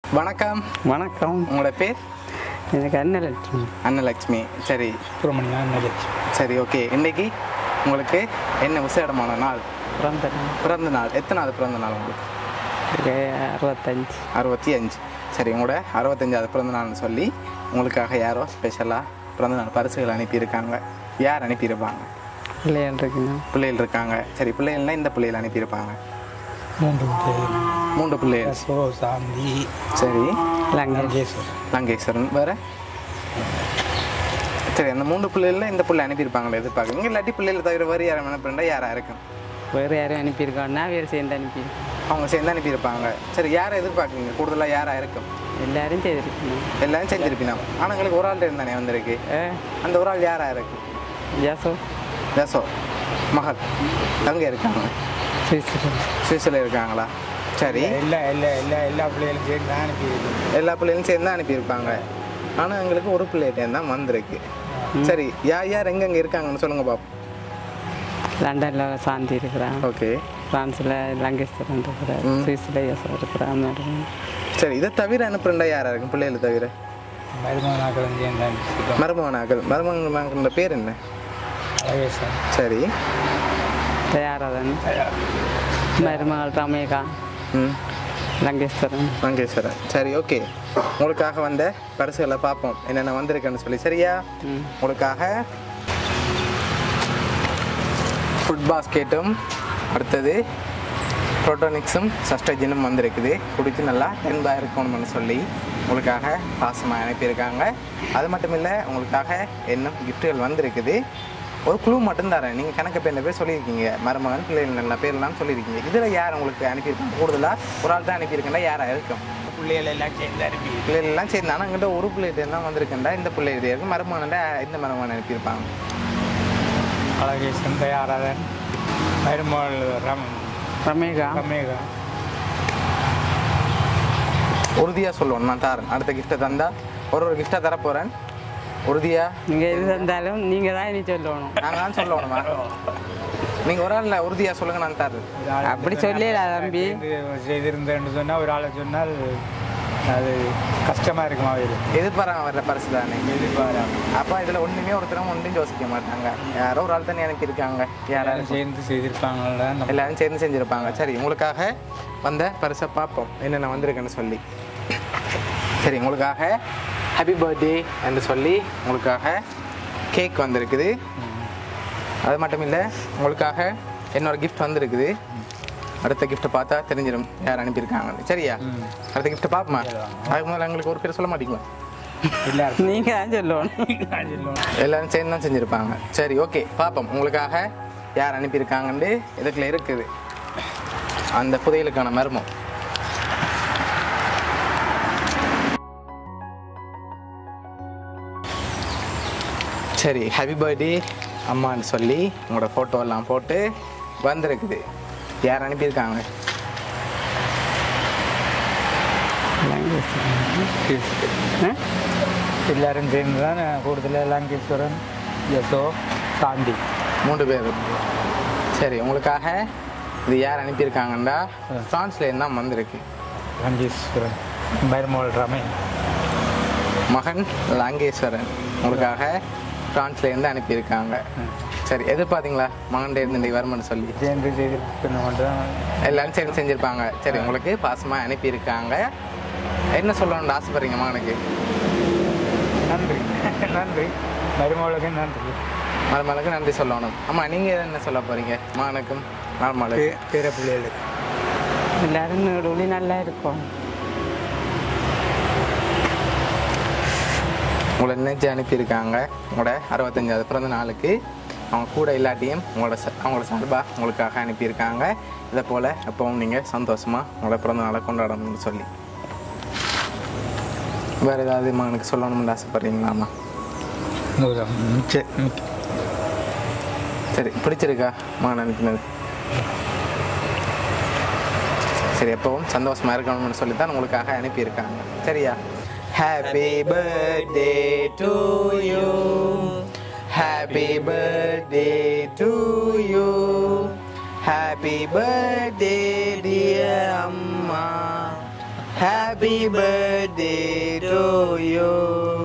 வணக்கம் வணக்கம் உங்களோட பேர் எனக்கு அன்னலட்சுமி அன்னலக்ஷ்மி சரி சுப்பிரமணியா நிகழ்ச்சி சரி ஓகே இன்னைக்கு உங்களுக்கு என்ன விசேடமான நாள் பிறந்த பிறந்த நாள் எத்தனாவது பிறந்த நாள் உங்களுக்கு அறுபத்தஞ்சு அறுபத்தி அஞ்சு சரி உங்களோட அறுபத்தஞ்சாவது பிறந்த நாள்னு சொல்லி உங்களுக்காக யாரோ ஸ்பெஷலாக பிறந்த நாள் பரிசுகள் அனுப்பியிருக்காங்க யார் அனுப்பியிருப்பாங்க பிள்ளைகள் இருக்குங்க பிள்ளைகள் இருக்காங்க சரி பிள்ளைகள்னா இந்த பிள்ளைகள் அனுப்பியிருப்பாங்க மூன்று பேர் மூன்று பிள்ளைகள் யசோ சாந்தி சரி லங்கேஷ் லங்கேஸ்வர் லங்கேஸ்வரன் வேற சரி அந்த மூன்று பிள்ளைகளில் இந்த பிள்ளை அனுப்பியிருப்பாங்களே எதிர்பார்க்குறீங்க இல்லாட்டி பிள்ளைகளை தவிர வேறு யாரும் அனுப்புறா யாராக இருக்கும் வேறு யாரும் அனுப்பியிருக்கோம்னா வேறு சேர்ந்து அனுப்பியிருக்கோம் அவங்க சேர்ந்து அனுப்பியிருப்பாங்க சரி யாரை எதிர்பார்க்குறீங்க கூடுதலாக யாராக இருக்கும் எல்லாரும் செய்திருக்கணும் எல்லாரும் செஞ்சிருப்பினா ஆனால் எங்களுக்கு ஒரு ஆள் இருந்தானே வந்திருக்கு ஏ அந்த ஒரு ஆள் யாராக இருக்கு ஜாசோ தேசோ மகள் அங்கே இருக்காங்க சுவிஸ்வரன் சுவிஸில் இருக்காங்களா சரி எல்லா எல்லா எல்லா எல்லா பிள்ளைகளும் சேர்ந்து தான் அனுப்பியிருக்கோம் எல்லா பிள்ளைகளும் சேர்ந்து தான் அனுப்பியிருப்பாங்க ஆனால் எங்களுக்கு ஒரு பிள்ளைகிட்ட தான் வந்திருக்கு சரி யார் யார் எங்கெங்கே இருக்காங்கன்னு சொல்லுங்க பாப்போம் லண்டனில் சாந்தி இருக்கிறான் ஓகே ஃப்ரான்ஸில் லங்கேஸ்வரன் இருக்கிறார் சுவிஸில் யசோ இருக்கிறான் மேடம் சரி இதை தவிர அனுப்புறா யாராக இருக்கும் பிள்ளைகளை தவிர மருமகனாக்களும் சேர்ந்து அனுப்பியிருக்கோம் மருமகனாக்கள் மருமகனாக்களோட பேர் என்ன அழகேசன் சரி தயாராதன் மருமகள் ரமேகா ம் லங்கேஸ்வரன் மங்கேஸ்வரன் சரி ஓகே உங்களுக்காக வந்த பரிசுகளை பார்ப்போம் என்னென்ன வந்திருக்குன்னு சொல்லி சரியா ம் உங்களுக்காக ஃபுட் பாஸ்கெட்டும் அடுத்தது ப்ரோட்டோனிக்ஸும் சஸ்டஜனும் வந்திருக்குது குடித்து நல்லா தென்பாக இருக்கணும்னு சொல்லி உங்களுக்காக பாசமாக அனுப்பியிருக்காங்க அது மட்டும் இல்லை உங்களுக்காக இன்னும் கிஃப்ட்டுகள் வந்திருக்குது ஒரு குழு மட்டும் தரேன் நீங்கள் கணக்கு பேர் பேர் சொல்லியிருக்கீங்க மருமகன் பிள்ளைகள் நல்ல பேர்லாம் சொல்லியிருக்கீங்க இதில் யார் உங்களுக்கு அனுப்பியிருக்காங்க கூடுதலாக ஒரு ஆள் தான் அனுப்பியிருக்கேன்னா யாராக இருக்கும் பிள்ளைகள் எல்லாம் சேர்ந்து அனுப்பி பிள்ளைகள் எல்லாம் சரி நான் எங்கிட்ட ஒரு பிள்ளைகிட்ட தான் வந்திருக்கேன்டா இந்த பிள்ளைகிட்ட இருக்கு மருமகன்டா இந்த மருமகன் அனுப்பியிருப்பாங்க அழகேசன் தயாராதன் மருமகள் ரம் ரமேகா ரமேகா உறுதியாக சொல்லணும் நான் தரேன் அடுத்த கிஃப்ட்டை தந்தா ஒரு ஒரு கிஃப்டாக தர போகிறேன் உறுதியாக நீங்கள் எது தந்தாலும் நீங்கள் தான் இனி சொல்லணும் நாங்கள் தான் சொல்லணுமா நீங்கள் ஒரு ஆள் உறுதியாக சொல்லுங்கள் நான் தரேன் அப்படி சொல்லல தம்பி சேர்ந்து செய்திருந்தேன்னு சொன்னால் ஒரு ஆளை சொன்னால் அது கஷ்டமாக இருக்குமா இது எதிர்பாராம வர்ற பரிசு தானே எதிர்பாராம அப்போ இதில் ஒன்றுமே ஒருத்தரும் ஒன்றும் யோசிக்க மாட்டாங்க யாரோ ஒரு ஆள் தானே அனுப்பியிருக்காங்க யாராலும் யாரும் சேர்ந்து செய்திருப்பாங்கல்ல நம்ம எல்லாரும் சேர்ந்து செஞ்சுருப்பாங்க சரி உங்களுக்காக வந்த பரிசை பார்ப்போம் என்னென்ன வந்திருக்குன்னு சொல்லி சரி உங்களுக்காக ஹாப்பி பர்த்டே என்று சொல்லி உங்களுக்காக கேக் வந்திருக்குது அது மட்டும் இல்லை உங்களுக்காக என்னோட கிஃப்ட் வந்திருக்குது அடுத்த கிஃப்ட்டை பார்த்தா தெரிஞ்சிடும் யார் அனுப்பியிருக்காங்கன்னு சரியா அடுத்த கிஃப்ட்டை பார்ப்போமா அதுக்கு முதல்ல எங்களுக்கு ஒரு பேர் சொல்ல மாட்டீங்களா எல்லாரும் நீங்கள் தான் சொல்லணும் எல்லாரும் சேர்ந்து தான் செஞ்சுருப்பாங்க சரி ஓகே பார்ப்போம் உங்களுக்காக யார் அனுப்பியிருக்காங்கன்னு இதுக்குள்ள இருக்குது அந்த புதையலுக்கான மர்மம் சரி ஹாப்பி பர்த்டே அம்மான்னு சொல்லி உங்களோட photo எல்லாம் போட்டு வந்திருக்குது யார் அனுப்பியிருக்காங்க ஆ? எல்லாரும் சேர்ந்து தான் கூடுதலாக லங்கேஸ்வரன் யசோ சாந்தி மூன்று பேர் சரி உங்களுக்காக இது யார் அனுப்பியிருக்காங்கன்னா ஃப்ரான்ஸ்ல தான் வந்திருக்கு லங்கேஸ்வரன் மருமகள் ரமே மகன் லாங்கேஸ்வரன் உங்களுக்காக பிரான்ஸ்ல இருந்து அனுப்பியிருக்காங்க சரி எதிர்பார்த்தீங்களா மகன்கிட்ட இருந்து இன்னைக்கு வருமானு சொல்லி சேர்ந்து செய்திருக்கணும் மட்டும் எல்லாரும் சேர்ந்து செஞ்சிருப்பாங்க சரி உங்களுக்கு பாசமாக அனுப்பியிருக்காங்க என்ன சொல்லணும்னு ஆசைப்படுறீங்க மகனுக்கு நன்றி நன்றி மருமகளுக்கு நன்றி மருமகளுக்கு நன்றி சொல்லணும் அம்மா நீங்கள் என்ன சொல்ல போறீங்க மகனுக்கும் மருமகளுக்கு பே- பேர பிள்ளைகளுக்கு எல்லாரும் நடுவுலி நல்லா இருக்கும் உங்களை நினைச்சு அனுப்பியிருக்காங்க உங்களோட அறுபத்தஞ்சாவது பிறந்த நாளுக்கு அவங்க கூட இல்லாட்டியும் உங்களோட ச- அவங்களோட சார்பாக உங்களுக்காக அனுப்பியிருக்காங்க இதை போல் எப்பவும் நீங்கள் சந்தோஷமாக உங்களோட பிறந்த நாளை கொண்டாடணும்னு சொல்லி வேறு ஏதாவது மகனுக்கு சொல்லணும்னு ஆசைப்படுறீங்களாம்மா நூறு- மிச்ச- மிச்ச- சரி பிடிச்சிருக்கா மகன் அனுப்பினது சரி எப்பவும் சந்தோஷமா இருக்கணும்னு சொல்லி தான் உங்களுக்காக அனுப்பியிருக்காங்க சரியா happy birthday to you happy birthday to you happy birthday dear அம்மா Happy birthday to you.